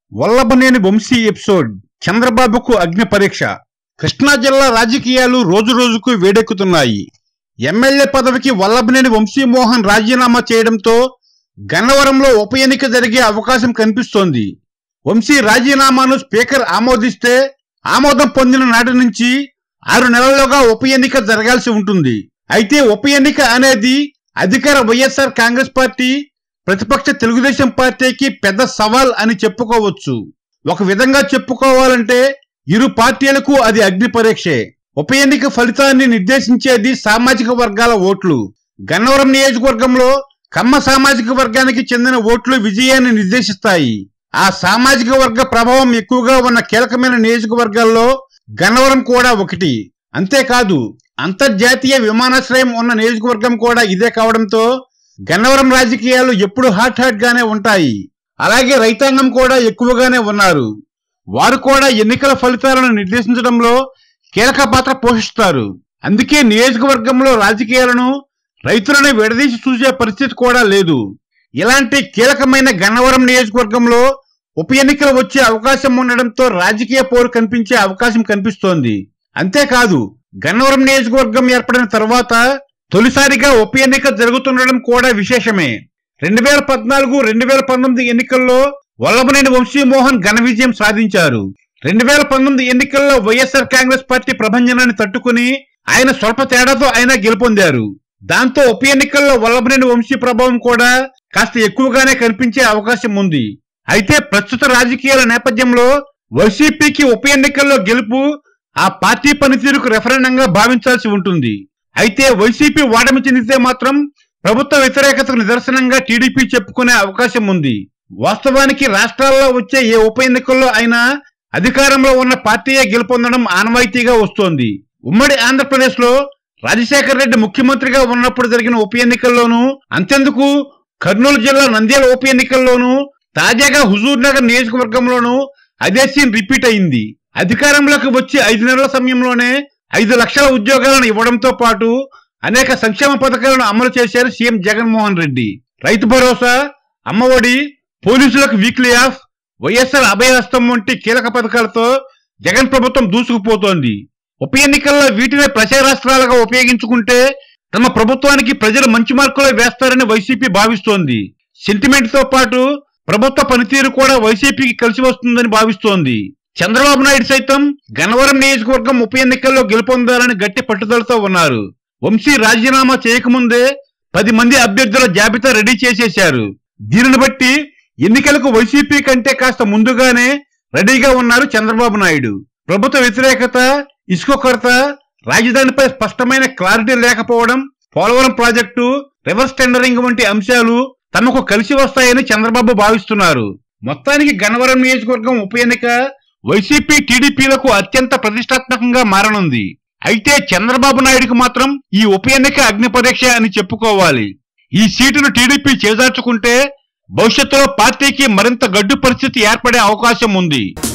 Vallabhaneni Vamsi episode చంద్రబాబుకు అగ్ని పరీక్ష కృష్ణా జిల్లా రాజకీయాలు రోజు రోజుకు వేడెక్కుతున్నాయి ఎమ్మెల్యే పదవికి వల్లభనేని వంశీమోహన్ రాజీనామా చేయడంతో గన్నవరంలో ఉప ఎన్నిక జరిగే అవకాశం కనిపిస్తోంది వంశీ రాజీనామాను స్పీకర్ ఆమోదిస్తే ఆమోదం పొందిన నాటి నుంచి ఆరు నెలల్లోగా ఉప ఎన్నిక జరగాల్సి ఉంటుంది అయితే ఉప ఎన్నిక అనేది అధికార వైఎస్ఆర్ కాంగ్రెస్ పార్టీ ప్రతిపక్ష తెలుగుదేశం పార్టీకి పెద్ద సవాల్ అని చెప్పుకోవచ్చు ఒక విధంగా చెప్పుకోవాలంటే ఇరు పార్టీలకు అది అగ్ని పరీక్షే ఉప ఎన్నిక ఫలితాన్ని నిర్దేశించేది సామాజిక వర్గాల ఓట్లు గన్నవరం నియోజకవర్గంలో కమ్మ సామాజిక వర్గానికి చెందిన ఓట్లు విజయాన్ని నిర్దేశిస్తాయి ఆ సామాజిక వర్గ ప్రభావం ఎక్కువగా ఉన్న కీలకమైన నియోజకవర్గాల్లో గన్నవరం కూడా ఒకటి అంతేకాదు అంతర్జాతీయ విమానాశ్రయం ఉన్న నియోజకవర్గం కూడా ఇదే కావడంతో గన్నవరం రాజకీయాలు ఎప్పుడు హాట్ హాట్ గానే ఉంటాయి అలాగే రైతాంగం కూడా ఎక్కువగానే ఉన్నారు వారు కూడా ఎన్నికల ఫలితాలను నిర్దేశించడంలో కీలక పాత్ర పోషిస్తారు అందుకే నియోజకవర్గంలో రాజకీయాలను రైతులను విడదీసి చూసే పరిస్థితి కూడా లేదు ఇలాంటి కీలకమైన గన్నవరం నియోజకవర్గంలో ఉప ఎన్నికలు వచ్చే అవకాశం ఉండడంతో రాజకీయ పోరు కనిపించే అవకాశం కనిపిస్తోంది అంతేకాదు గన్నవరం నియోజకవర్గం ఏర్పడిన తర్వాత తొలిసారిగా ఉప ఎన్నిక జరుగుతుండడం కూడా విశేషమే రెండు వేల పద్నాలుగు రెండు వేల పంతొమ్మిది ఎన్నికల్లో వల్లభనేని వంశీమోహన్ ఘన విజయం సాధించారు రెండు వేల పంతొమ్మిది ఎన్నికల్లో వైఎస్ఆర్ కాంగ్రెస్ పార్టీ ప్రభంజనాన్ని తట్టుకుని ఆయన స్వల్ప తేడాతో ఆయన గెలుపొందారు దాంతో ఉప ఎన్నికల్లో వల్లభనేని వంశీ ప్రభావం కూడా కాస్త ఎక్కువగానే కనిపించే అవకాశం ఉంది అయితే ప్రస్తుత రాజకీయాల నేపథ్యంలో వైసీపీకి ఉప ఎన్నికల్లో గెలుపు ఆ పార్టీ పనితీరుకు రెఫరెండంగా భావించాల్సి ఉంటుంది అయితే వైసీపీ ఓటమి చెందితే మాత్రం ప్రభుత్వ వ్యతిరేకతకు నిదర్శనంగా టీడీపీ చెప్పుకునే అవకాశం ఉంది వాస్తవానికి రాష్ట్రాల్లో వచ్చే ఏ ఉప ఎన్నికల్లో అయినా అధికారంలో ఉన్న పార్టీయే గెలుపొందడం ఆనవాయితీగా వస్తోంది ఉమ్మడి ఆంధ్రప్రదేశ్ లో రాజశేఖర రెడ్డి ముఖ్యమంత్రిగా ఉన్నప్పుడు జరిగిన ఉప ఎన్నికల్లోనూ అంతెందుకు కర్నూలు జిల్లా నంద్యాల ఉప ఎన్నికల్లోనూ తాజాగా హుజూర్ నగర్ నియోజకవర్గంలోనూ అదే సీన్ రిపీట్ అయింది అధికారంలోకి వచ్చి ఐదు నెలల సమయంలోనే ఐదు లక్షల ఉద్యోగాలను ఇవ్వడంతో పాటు అనేక సంక్షేమ పథకాలను అమలు చేశారు సీఎం జగన్మోహన్ రెడ్డి రైతు భరోసా అమ్మఒడి పోలీసులకు వీక్లీ ఆఫ్ వైఎస్ఆర్ అభయహస్తం వంటి కీలక పథకాలతో జగన్ ప్రభుత్వం దూసుకుపోతోంది ఉప ఎన్నికల్లో వీటిని ప్రచారాస్త్రాలుగా ఉపయోగించుకుంటే తమ ప్రభుత్వానికి ప్రజలు మంచి మార్కులు వేస్తారని వైసీపీ భావిస్తోంది సెంటిమెంట్ తో పాటు ప్రభుత్వ పనితీరు కూడా వైసీపీకి కలిసి వస్తుందని భావిస్తోంది చంద్రబాబు నాయుడు సైతం గన్నవరం నియోజకవర్గం ఉప ఎన్నికల్లో గెలుపొందాలని గట్టి పట్టుదలతో ఉన్నారు వంశీ రాజీనామా చేయకముందే పది మంది అభ్యర్థుల జాబితా రెడీ చేసేశారు దీనిని బట్టి ఎన్నికలకు వైసీపీ కంటే కాస్త ముందుగానే రెడీగా ఉన్నారు చంద్రబాబు నాయుడు ప్రభుత్వ వ్యతిరేకత ఇసుక కొరత రాజధానిపై స్పష్టమైన క్లారిటీ లేకపోవడం పోలవరం ప్రాజెక్టు రివర్స్ టెండరింగ్ వంటి అంశాలు తమకు కలిసి వస్తాయని చంద్రబాబు భావిస్తున్నారు మొత్తానికి గన్నవరం నియోజకవర్గం ఉప ఎన్నిక వైసీపీ టీడీపీలకు అత్యంత ప్రతిష్టాత్మకంగా మారనుంది అయితే చంద్రబాబు నాయుడుకు మాత్రం ఈ ఉప ఎన్నిక అగ్ని పరీక్ష అని చెప్పుకోవాలి ఈ సీటును టీడీపీ చేజార్చుకుంటే భవిష్యత్తులో పార్టీకి మరింత గడ్డు పరిస్థితి ఏర్పడే అవకాశం ఉంది